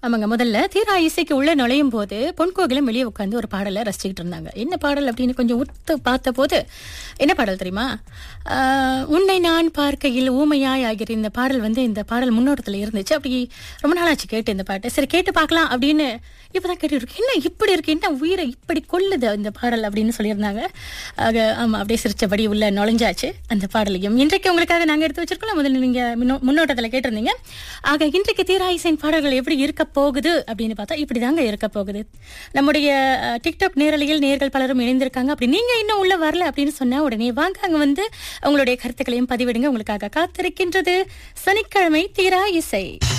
ஆமாங்க முதல்ல தீரா இசைக்கு உள்ள நுழையும் போது பொன்கோகிலம் வெளியே உட்காந்து ஒரு பாடலை ரசிச்சுக்கிட்டு இருந்தாங்க என்ன பாடல் அப்படின்னு கொஞ்சம் உத்து பார்த்த போது என்ன பாடல் தெரியுமா ஆஹ், உன்னை நான் பார்க்கையில் ஊமையாய் ஆகிற இந்த பாடல் வந்து இந்த பாடல் முன்னோட்டத்தில் இருந்துச்சு அப்படி ரொம்ப நாளாச்சு கேட்டு இந்த பாட்டு சரி கேட்டு பார்க்கலாம் அப்படின்னு இப்பதான் கேட்டு இருக்கு என்ன இப்படி இருக்கு என்ன உயிரை இப்படி கொல்லுது இந்த பாடல் அப்படின்னு சொல்லியிருந்தாங்க ஆக ஆமா அப்படியே சிரிச்சபடி உள்ள நுழைஞ்சாச்சு அந்த பாடலையும் இன்றைக்கு உங்களுக்காக நாங்க எடுத்து வச்சிருக்கோம் முதல்ல நீங்க முன்னோ- முன்னோட்டத்துல கேட்டிருந்தீங்க ஆக இன்றைக்கு தீராயிசைன் பாடல்கள் எப்படி இருக்க போகுது அப்படின்னு பார்த்தா இப்படிதாங்க இருக்க போகுது நம்முடைய அஹ், டிக்டாக் நேரலையில் நேர்கள் பலரும் இணைந்திருக்காங்க அப்படி நீங்க இன்னும் உள்ள வரல அப்படின்னு சொன்னா உடனே வாங்க அங்க வந்து உங்களுடைய கருத்துக்களையும் பதிவிடுங்க உங்களுக்காக காத்திருக்கின்றது சனிக்கிழமை தீரா இசை